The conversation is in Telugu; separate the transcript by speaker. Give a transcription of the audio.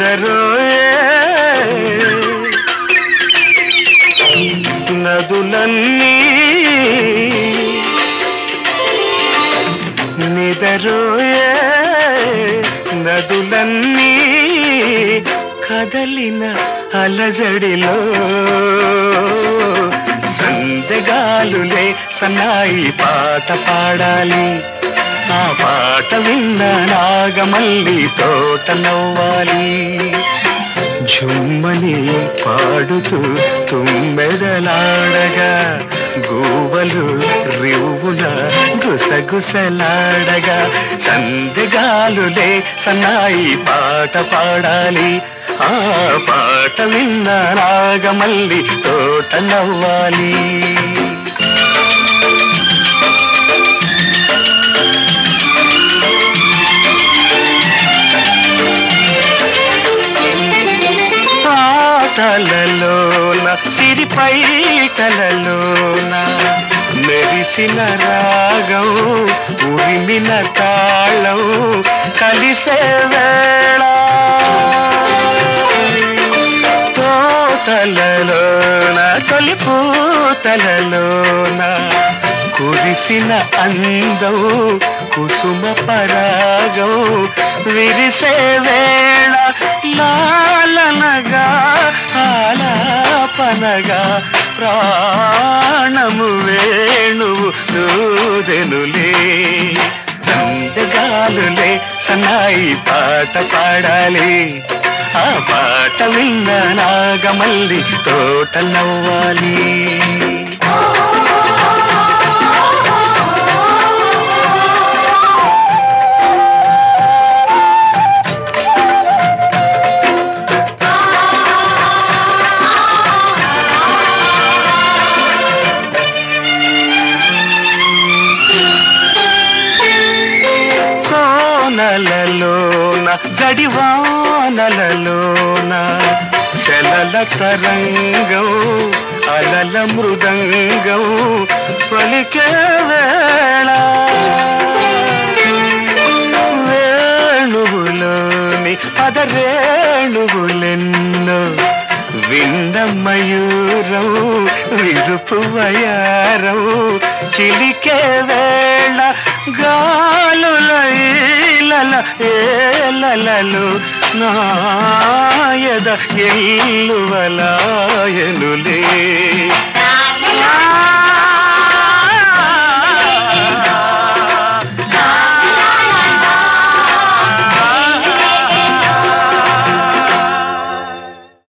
Speaker 1: నిదరోయే నదులన్నీ నిదరోయే నదులన్నీ కదలిన అలజడిలో సందెగాలులే సన్నాయి పాట పాడాలి ఆ పాట విన్న నాగమల్లి తోట నవ్వాలి జుమ్మని పాడుతూ తుమ్మెదలాడగా గూవలు రివ్వున గుసగుసలాడగా సందెగాలులే సన్నాయి పాట పాడాలి ఆ పాట విన్న నాగమల్లి తోట నవ్వాలి పాటలలోన సిరిపై కలలోన మెరిసిన రాగం ఉరిమిన తాళం కలిసే వేళ తోటలలోన తొలి పూతలలోన కురిసిన అందం కుసుమ పరాగం విరిసే వేళ లాలనగా ఆలాపనగా ప్రాణము వేణువు దూదెనులే చందగాలులే సన్నాయి పాట పాడాలి ఆ పాట విన్న నాగమల్లి తోట నవ్వాలి కోనలలోన జడివానలలోన శలల తరంగం అలల మృదంగం పలికే వేళ వేణువులోని పదరేణువులెన్నో వింద మయూరం విరుపు వయారం చిలికే వేళ గాలుల ఈలల ఏలలలు నాయద ఎల్లువలాయనులే